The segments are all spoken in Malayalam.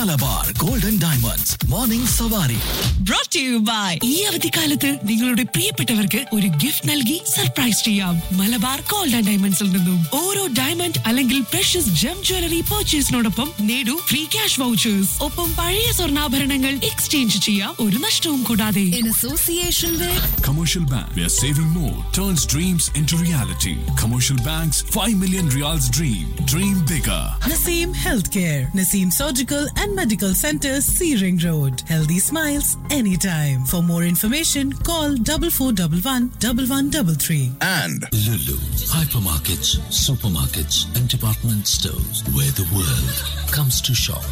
Malabar gold and diamonds morning Savari brought to you by ഈ അവധിക്കാലത്ത് നിങ്ങളുടെ പ്രിയപ്പെട്ടവർക്ക് ഒരു ഗിഫ്റ്റ് നൽകി സർപ്രൈസ് ചെയ്യാം മലബാർ ഗോൾഡ് ആൻഡ് ഡയമണ്ട്സിൽ നിന്നും ഓരോ ഡയമണ്ട് അല്ലെങ്കിൽ പ്രഷ്യസ് ജം ജ്വല്ലറി പർച്ചേസിനോടൊപ്പം നേടൂ ഫ്രീ ക്യാഷ് വൗച്ചേഴ്സ് ഒപ്പം പഴയ സ്വർണ്ണാഭരണങ്ങൾ എക്സ്ചേഞ്ച് ചെയ്യാം ഒരു നഷ്ടവും കൂടാതെ in association with Commercial Bank, where saving more turns dreams into reality. Commercial Bank's 5 million reals dream. Dream bigger. Naseem Healthcare, Naseem Surgical and Medical Center, Searing Road. Healthy smiles anytime. For more information, call 4411 1133. and Lulu, hypermarkets, supermarkets, and department stores where the world comes to shop.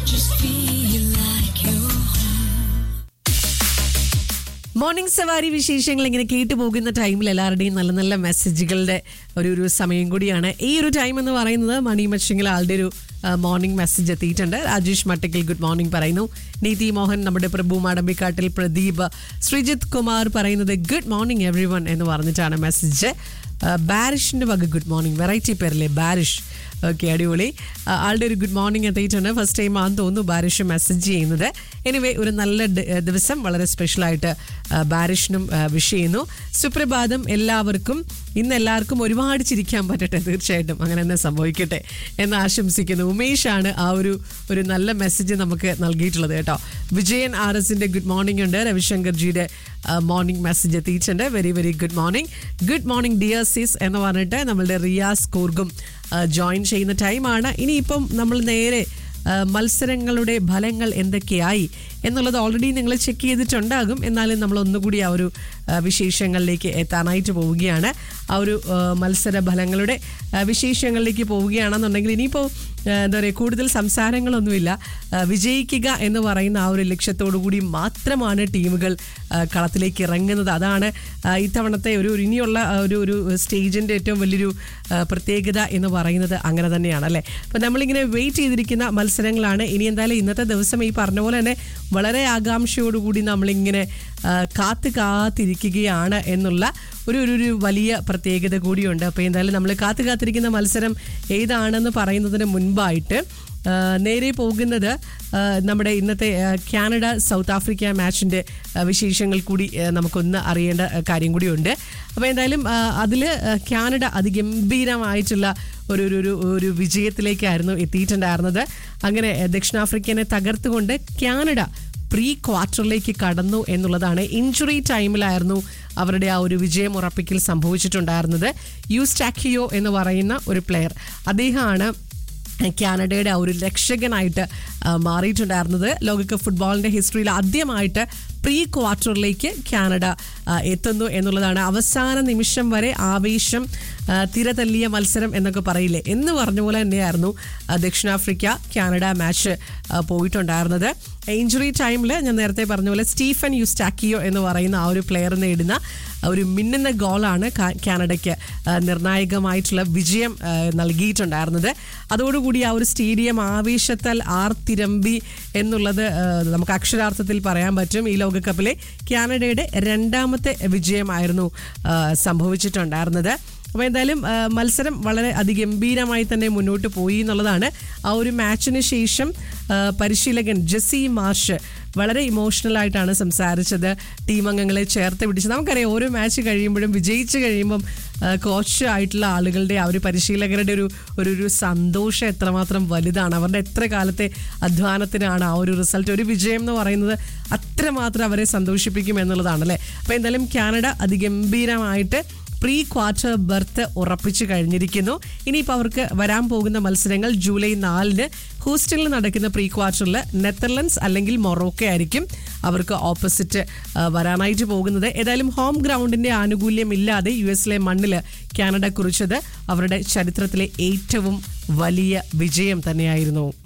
Morning Savari വിശേഷങ്ങൾ ഇങ്ങനെ കേട്ടു പോകുന്ന ടൈമിൽ എല്ലാവരുടെയും നല്ല നല്ല മെസ്സേജുകളുടെ ഒരു ഒരു സമയം കൂടിയാണ് ഈ ഒരു ടൈം എന്ന് പറയുന്നത് മണി മച്ചിങ്ങിൽ ആളുടെ ഒരു മോർണിംഗ് മെസ്സേജ് എത്തിയിട്ടുണ്ട് രാജേഷ് മട്ടക്കിൽ ഗുഡ് മോർണിംഗ് പറയുന്നു നീതി മോഹൻ നമ്മുടെ പ്രഭു മാടമ്പിക്കാട്ടിൽ പ്രദീപ് ശ്രീജിത്ത് കുമാർ പറയുന്നത് ഗുഡ് മോർണിംഗ് എവ്രി വൺ എന്ന് പറഞ്ഞിട്ടാണ് മെസ്സേജ് ബാരിഷിന്റെ വക ഗുഡ് മോർണിംഗ് വെറൈറ്റി പേരല്ലേ ബാരിഷ് ഓക്കെ അടിപൊളി ആ, ആളുടെ ഒരു ഗുഡ് മോർണിംഗ് എത്തിയിട്ടുണ്ട് ഫസ്റ്റ് ടൈം ആണെന്ന് തോന്നുന്നു ബാരിഷ് മെസ്സേജ് ചെയ്യുന്നത് എനിവേ ഒരു നല്ല ഡ- ദിവസം വളരെ സ്പെഷ്യലായിട്ട് ബാരിഷിനും വിഷ് ചെയ്യുന്നു സുപ്രഭാതം എല്ലാവർക്കും ഇന്ന് എല്ലാവർക്കും ഒരുപാട് ചിരിക്കാൻ പറ്റട്ടെ തീർച്ചയായിട്ടും അങ്ങനെ തന്നെ സംഭവിക്കട്ടെ എന്ന് ആശംസിക്കുന്നു ഉമേഷാണ് ആ ഒരു ഒരു നല്ല മെസ്സേജ് നമുക്ക് നൽകിയിട്ടുള്ളത് കേട്ടോ വിജയൻ ആർ എസിന്റെ ഗുഡ് മോർണിംഗ് ഉണ്ട് രവിശങ്കർജിയുടെ മോർണിംഗ് മെസ്സേജ് എത്തിയിട്ടുണ്ട് very very good morning good morning dear sis എന്ന് പറഞ്ഞിട്ട് നമ്മളുടെ റിയാസ് കൂർഗും ജോയിൻ ചെയ്യുന്ന ടൈമാണ് ഇനിയിപ്പം നമ്മൾ നേരെ ആ, മത്സരങ്ങളുടെ ഫലങ്ങൾ എന്തൊക്കെയായി എന്നുള്ളത് ഓൾറെഡി നിങ്ങൾ ചെക്ക് ചെയ്തിട്ടുണ്ടാകും എന്നാലും നമ്മൾ ഒന്നുകൂടി ആ ഒരു ആ, വിശേഷങ്ങളിലേക്ക് എത്താനായിട്ട് പോവുകയാണ് ആ ഒരു ആ, മത്സര ഫലങ്ങളുടെ ആ, വിശേഷങ്ങളിലേക്ക് പോവുകയാണെന്നുണ്ടെങ്കിൽ ഇനിയിപ്പോൾ ആ, എന്താ പറയുക കൂടുതൽ സംസാരങ്ങളൊന്നുമില്ല ആ, വിജയിക്കുക എന്ന് പറയുന്ന ആ ഒരു ലക്ഷ്യത്തോടു കൂടി മാത്രമാണ് ടീമുകൾ ആ, കളത്തിലേക്ക് ഇറങ്ങുന്നത് അതാണ് ആ, ഇത്തവണത്തെ ഒരു ഒരു ഇനിയുള്ള ആ, ഒരു ഒരു സ്റ്റേജിൻ്റെ ഏറ്റവും വലിയൊരു ആ, പ്രത്യേകത എന്ന് പറയുന്നത് അങ്ങനെ തന്നെയാണ് അല്ലേ അപ്പം നമ്മളിങ്ങനെ വെയിറ്റ് ചെയ്തിരിക്കുന്ന മത്സരങ്ങളാണ് ഇനി എന്തായാലും ഇന്നത്തെ ദിവസം ഈ പറഞ്ഞ പോലെ തന്നെ വളരെ ആകാംക്ഷയോടുകൂടി നമ്മളിങ്ങനെ ആ, കാത്ത് കാത്തിരിക്കുകയാണ് എന്നുള്ള ഒരു ഒരു ഒരു വലിയ പ്രത്യേകത കൂടിയുണ്ട് അപ്പോൾ എന്തായാലും നമ്മൾ കാത്ത് കാത്തിരിക്കുന്ന മത്സരം ഏതാണെന്ന് പറയുന്നതിന് മുൻപായിട്ട് ആ, നേരെ പോകുന്നത് ആ, നമ്മുടെ ഇന്നത്തെ ആ, കാനഡ സൗത്ത് ആഫ്രിക്ക മാച്ചിൻ്റെ വിശേഷങ്ങൾ കൂടി ആ, നമുക്കൊന്ന് അറിയേണ്ട ആ, കാര്യം കൂടിയുണ്ട് അപ്പോൾ എന്തായാലും അതിൽ കാനഡ അതിഗംഭീരമായിട്ടുള്ള ഒരു ഒരു ഒരു ഒരു വിജയത്തിലേക്കായിരുന്നു എത്തിയിട്ടുണ്ടായിരുന്നത് അങ്ങനെ ആ, ദക്ഷിണാഫ്രിക്കനെ തകർത്തുകൊണ്ട് കാനഡ പ്രീ ക്വാർട്ടറിലേക്ക് കടന്നു എന്നുള്ളതാണ് ഇഞ്ചുറി ടൈമിലായിരുന്നു അവരുടെ ആ ഒരു വിജയം ഉറപ്പിക്കൽ സംഭവിച്ചിട്ടുണ്ടായിരുന്നത് യൂസ്റ്റാക്കിയോ എന്ന് പറയുന്ന ഒരു പ്ലെയർ അദ്ദേഹമാണ് കാനഡയുടെ ആ ഒരു രക്ഷകനായിട്ട് ആ, മാറിയിട്ടുണ്ടായിരുന്നത് ലോകകപ്പ് ഫുട്ബോളിന്റെ ഹിസ്റ്ററിയിൽ ആദ്യമായിട്ട് പ്രീ ക്വാർട്ടറിലേക്ക് കാനഡ ആ, എത്തുന്നു എന്നുള്ളതാണ് അവസാന നിമിഷം വരെ ആവേശം ആ, തിരതല്ലിയ മത്സരം എന്നൊക്കെ പറയില്ലേ എന്ന് പറഞ്ഞ പോലെ തന്നെയായിരുന്നു ആ, ദക്ഷിണാഫ്രിക്ക കാനഡ മാച്ച് ആ, പോയിട്ടുണ്ടായിരുന്നത് ഇഞ്ചുറി ടൈമിൽ ഞാൻ നേരത്തെ പറഞ്ഞ പോലെ സ്റ്റീഫൻ യുസ്റ്റാക്കിയോ എന്ന് പറയുന്ന ആ ഒരു പ്ലെയർ നേടുന്ന ഒരു മിന്നുന്ന ഗോളാണ് കാ- കാനഡയ്ക്ക് ആ, നിർണായകമായിട്ടുള്ള വിജയം ആ, നൽകിയിട്ടുണ്ടായിരുന്നത് അതോടുകൂടി ആ ഒരു സ്റ്റേഡിയം ആവേശത്താൽ ആർത്തിരമ്പി എന്നുള്ളത് ആ, നമുക്ക് അക്ഷരാർത്ഥത്തിൽ പറയാൻ പറ്റും ഈ ലോകകപ്പിലെ കാനഡയുടെ രണ്ടാമത്തെ വിജയമായിരുന്നു ആ, സംഭവിച്ചിട്ടുണ്ടായിരുന്നത് അപ്പോൾ എന്തായാലും ആ, മത്സരം വളരെ അതിഗംഭീരമായി തന്നെ മുന്നോട്ട് പോയി എന്നുള്ളതാണ് ആ ഒരു മാച്ചിന് ശേഷം ആ, പരിശീലകൻ ജെസ്സി മാർഷ് വളരെ ഇമോഷണൽ ആയിട്ടാണ് സംസാരിച്ചത് ടീം അംഗങ്ങളെ ചേർത്ത് പിടിച്ച് നമുക്കറിയാം ഓരോ മാച്ച് കഴിയുമ്പോഴും വിജയിച്ച് കഴിയുമ്പം കോച്ച് ആയിട്ടുള്ള ആളുകളുടെ ആ ഒരു പരിശീലകരുടെ ഒരു ഒരു ഒരു സന്തോഷം എത്രമാത്രം വലുതാണ് അവരുടെ എത്ര കാലത്തെ അധ്വാനത്തിനാണ് ആ ഒരു റിസൾട്ട് ഒരു വിജയം എന്ന് പറയുന്നത് അത്രമാത്രം അവരെ സന്തോഷിപ്പിക്കും എന്നുള്ളതാണ് അല്ലേ അപ്പോൾ എന്തായാലും കാനഡ അതിഗംഭീരമായിട്ട് പ്രീ ക്വാർട്ടർ ബർത്ത് ഉറപ്പിച്ചു കഴിഞ്ഞിരിക്കുന്നു ഇനിയിപ്പോൾ അവർക്ക് വരാൻ പോകുന്ന മത്സരങ്ങൾ ജൂലൈ നാലിന് ഹൂസ്റ്റണിൽ നടക്കുന്ന പ്രീ ക്വാർട്ടറിൽ നെതർലൻഡ്സ് അല്ലെങ്കിൽ മൊറോക്കോ ആയിരിക്കും അവർക്ക് ഓപ്പോസിറ്റ് ആ, വരാനായിട്ട് പോകുന്നത് ഏതായാലും ഹോം ഗ്രൗണ്ടിന്റെ ആനുകൂല്യം ഇല്ലാതെ യു എസിലെ മണ്ണിൽ കാനഡ കുറിച്ചത് അവരുടെ ചരിത്രത്തിലെ ഏറ്റവും വലിയ വിജയം തന്നെയായിരുന്നു